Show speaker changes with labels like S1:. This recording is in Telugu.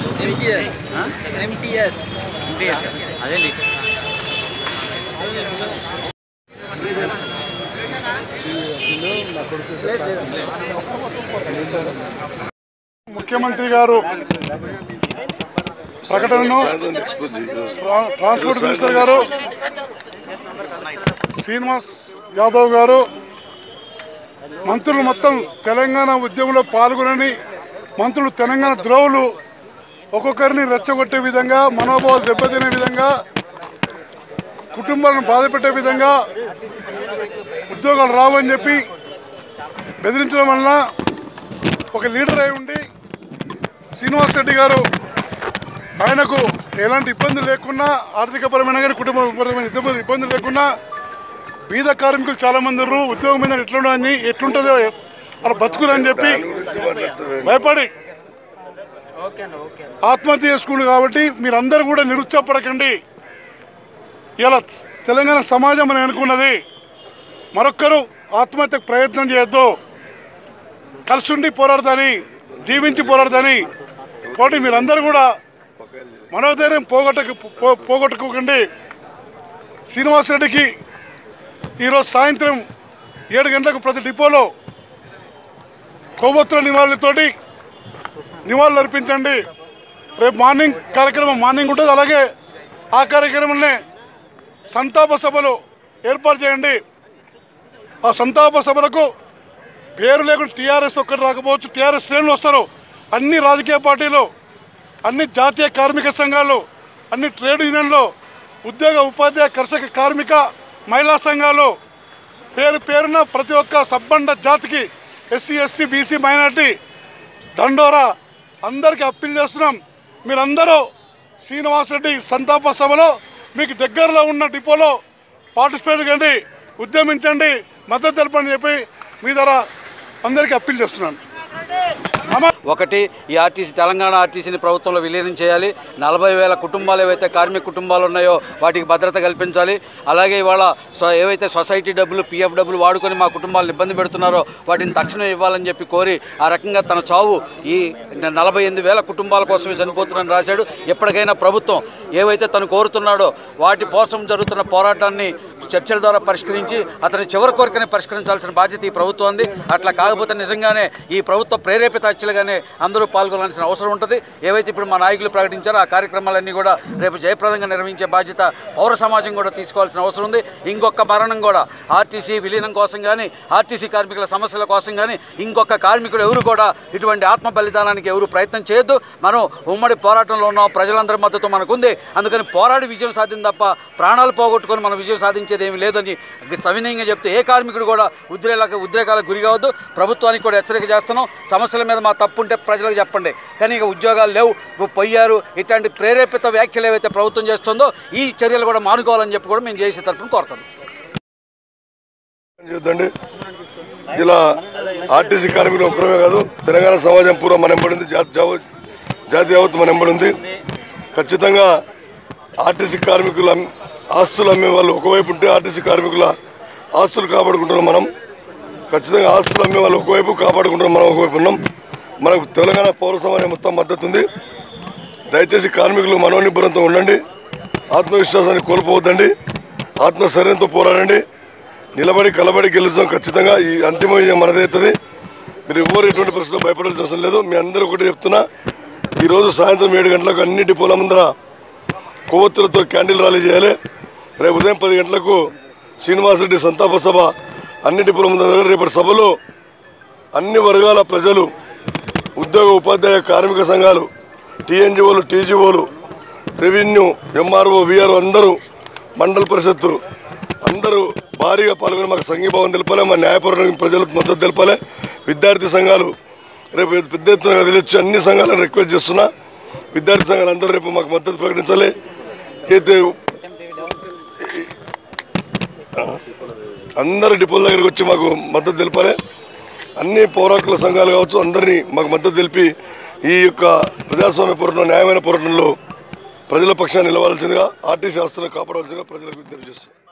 S1: ఎంటీఎస్ ఎంటీఎస్
S2: అదేంటి
S3: ముఖ్యమంత్రి గారు ప్రకటనను ట్రా- ట్రాన్స్పోర్ట్ మినిస్టర్ గారు శ్రీనివాస్ యాదవ్ గారు మంత్రులు మొత్తం తెలంగాణ ఉద్యమంలో పాల్గొనని మంత్రులు తెలంగాణ ద్రోవులు ఒక్కొక్కరిని రెచ్చగొట్టే విధంగా మనోభావాలు దెబ్బతినే విధంగా కుటుంబాలను బాధపెట్టే విధంగా ఉద్యోగాలు రావని చెప్పి బెదిరించడం వలన ఒక లీడర్ అయి ఉండి శ్రీనివాస్ రెడ్డి గారు ఆయనకు ఎలాంటి ఇబ్బంది లేకున్నా ఆర్థికపరమైన కానీ కుటుంబపరమైన ఇబ్బంది ఇబ్బంది లేకున్నా బీద కార్మికులు చాలా మంది ఉన్నారు ఉద్యోగం మీద ఎట్లుండో అని ఎట్లుంటుందో అలా బతుకులు అని చెప్పి భయపడి ఆత్మహత్య చేసుకుండు కాబట్టి మీరందరూ కూడా నిరుత్సాహపడకండి ఇలా తెలంగాణ సమాజం అని అనుకున్నది మరొక్కరు ఆత్మహత్యకు ప్రయత్నం చేయొద్దు కలిసి ఉండి పోరాడతాని జీవించి పోరాడతాని కాబట్టి మీరందరూ కూడా మనోధైర్యం పోగొట్టక పో- పోగొట్టుకోకండి శ్రీనివాసరెడ్డికి ఈరోజు సాయంత్రం ఏడు గంటలకు ప్రతి డిపోలో కొవ్వొత్తుల నివాళులతోటి నివాళులు అర్పించండి రేపు మార్నింగ్ కార్యక్రమం మార్నింగ్ ఉంటుంది అలాగే ఆ కార్యక్రమంలో సంతాప సభలు ఏర్పాటు చేయండి ఆ సంతాప సభలకు పేరు లేకుండా టీఆర్ఎస్ ఒక్కటి రాకపోవచ్చు టీఆర్ఎస్ శ్రేణులు వస్తారు అన్ని రాజకీయ పార్టీలు అన్ని జాతీయ కార్మిక సంఘాలు అన్ని ట్రేడ్ యూనియన్లు ఉద్యోగ ఉపాధ్యాయ కర్షక కార్మిక మహిళా సంఘాలు పేరు పేరున ప్రతి ఒక్క సబ్బండ జాతికి ఎస్సీ ఎస్టీ బీసీ మైనార్టీ దండోరా అందరికీ అప్పీల్ చేస్తున్నాం మీరందరూ శ్రీనివాసరెడ్డి సంతాప సభలో మీకు దగ్గరలో ఉన్న డిపోలో పార్టిసిపేట్ కండి ఉద్యమించండి మద్దతు తెలపని చెప్పి మీ ద్వారా అందరికీ అప్పీల్ చేస్తున్నాను అమ్మ
S2: ఒకటి ఈ ఆర్టీసీ తెలంగాణ ఆర్టీసీని ప్రభుత్వంలో విలీనం చేయాలి నలభై వేల కుటుంబాలు ఏవైతే కార్మిక కుటుంబాలు ఉన్నాయో వాటికి భద్రత కల్పించాలి అలాగే ఇవాళ సో ఏవైతే సొసైటీ డబ్బులు పిఎఫ్ డబ్బులు వాడుకొని మా కుటుంబాలను ఇబ్బంది పెడుతున్నారో వాటిని తక్షణం ఇవ్వాలని చెప్పి కోరి ఆ రకంగా తన చావు ఈ నలభై ఎనిమిది వేల కుటుంబాల కోసమే చనిపోతుందని రాశాడు ఎప్పటికైనా ప్రభుత్వం ఏవైతే తను కోరుతున్నాడో వాటి కోసం జరుగుతున్న పోరాటాన్ని చర్చల ద్వారా పరిష్కరించి అతని చివరి కోరికని పరిష్కరించాల్సిన బాధ్యత ఈ ప్రభుత్వం ఉంది అట్లా కాకపోతే నిజంగానే ఈ ప్రభుత్వ ప్రేరేపిత హత్యలుగానే అందరూ పాల్గొనాల్సిన అవసరం ఉంటుంది ఏవైతే ఇప్పుడు మా నాయకులు ప్రకటించారో ఆ కార్యక్రమాలన్నీ కూడా రేపు జయప్రదంగా నిర్వహించే బాధ్యత పౌర సమాజం కూడా తీసుకోవాల్సిన అవసరం ఉంది ఇంకొక మరణం కూడా ఆర్టీసీ విలీనం కోసం కానీ ఆర్టీసీ కార్మికుల సమస్యల కోసం కానీ ఇంకొక కార్మికుడు ఎవరు కూడా ఇటువంటి ఆత్మ బలిదానానికి ఎవరు ప్రయత్నం చేయొద్దు మనం ఉమ్మడి పోరాటంలో ఉన్నాం ప్రజలందరి మద్దతు మనకుంది అందుకని పోరాడి విజయం సాధింది తప్ప ప్రాణాలు పోగొట్టుకొని మనం విజయం సాధించేది ఏమీ లేదని సవినయంగా చెప్తే ఏ కార్మికుడు కూడా ఉద్రేకాలకు ఉద్రేకాలకు గురి కావద్దు ప్రభుత్వానికి కూడా హెచ్చరిక చేస్తున్నాం సమస్యల మీద మా తప్పు ఉంటే ప్రజలకు చెప్పండి కానీ ఇక ఉద్యోగాలు లేవు ఇప్పుడు పోయారు ఇట్లాంటి ప్రేరేపిత వ్యాఖ్యలు ఏవైతే ప్రభుత్వం చేస్తుందో ఈ చర్యలు కూడా మానుకోవాలని చెప్పి కూడా మేము చేసే తరపున కోరుతాం
S4: చూద్దండి ఇలా ఆర్టీసీ కార్మికులు ఒక్కరమే కాదు తెలంగాణ సమాజం పూర్వం మన ఎంబడి ఉంది జాతి జావ- జాతి యావత్ మన ఎంబడి ఉంది ఖచ్చితంగా ఆర్టీసీ కార్మికుల అమ్- ఆస్తులు అమ్మే వాళ్ళు ఒకవైపు ఉంటే ఆర్టీసీ కార్మికుల ఆస్తులు కాపాడుకుంటున్నాం మనం ఖచ్చితంగా ఆస్తులు అమ్మే వాళ్ళు ఒకవైపు కాపాడుకుంటున్నాం మనం ఒకవైపు ఉన్నాం మనకు తెలంగాణ పౌర సమాజం మొత్తం మద్దతు ఉంది దయచేసి కార్మికులు మనోనిబ్బరంతో ఉండండి ఆత్మవిశ్వాసాన్ని కోల్పోవద్దండి ఆత్మశైర్యంతో పోరాడండి నిలబడి కలబడి గెలుస్తాం ఖచ్చితంగా ఈ అంతిమ విజయం మనదే అవుతుంది మీరు ఎవరు ఎటువంటి పరిస్థితుల్లో భయపడాల్సిన అవసరం లేదు మీ అందరూ ఒకటి చెప్తున్నా ఈరోజు సాయంత్రం ఏడు గంటలకు అన్ని డిపోల ముందర కొవ్వొత్తులతో క్యాండిల్ ర్యాలీ చేయాలి రేపు ఉదయం పది గంటలకు శ్రీనివాసరెడ్డి సంతాప సభ అన్ని డిపోల ముందర జరగాలి. రేపటి సభలో అన్ని వర్గాల ప్రజలు ఉద్యోగ ఉపాధ్యాయ కార్మిక సంఘాలు టీఎన్జిఓలు టీజీఓలు రెవెన్యూ ఎంఆర్ఓ విఆర్ఓ అందరూ మండల పరిషత్తు అందరూ భారీగా పాల్గొని మాకు సంఘీభావం తెలపాలి మా న్యాయపరమైన ప్రజలకు మద్దతు తెలపాలి విద్యార్థి సంఘాలు రేపు పెద్ద ఎత్తున కదిలిచ్చి అన్ని సంఘాలను రిక్వెస్ట్ చేస్తున్నా విద్యార్థి సంఘాలు అందరూ రేపు మాకు మద్దతు ప్రకటించాలి అయితే అందరు డిపోల దగ్గరికి వచ్చి మాకు మద్దతు తెలపాలి అన్ని పౌరాకుల సంఘాలు కావచ్చు అందరినీ మాకు మద్దతు తెలిపి ఈ యొక్క ప్రజాస్వామ్య పోరాటంలో న్యాయమైన పోరాటంలో ప్రజల పక్షాన్ని నిలవాల్సిందిగా ఆర్టీసీ ఆస్తులను కాపాడవలసిందిగా ప్రజలకు విజ్ఞప్తి చేస్తాం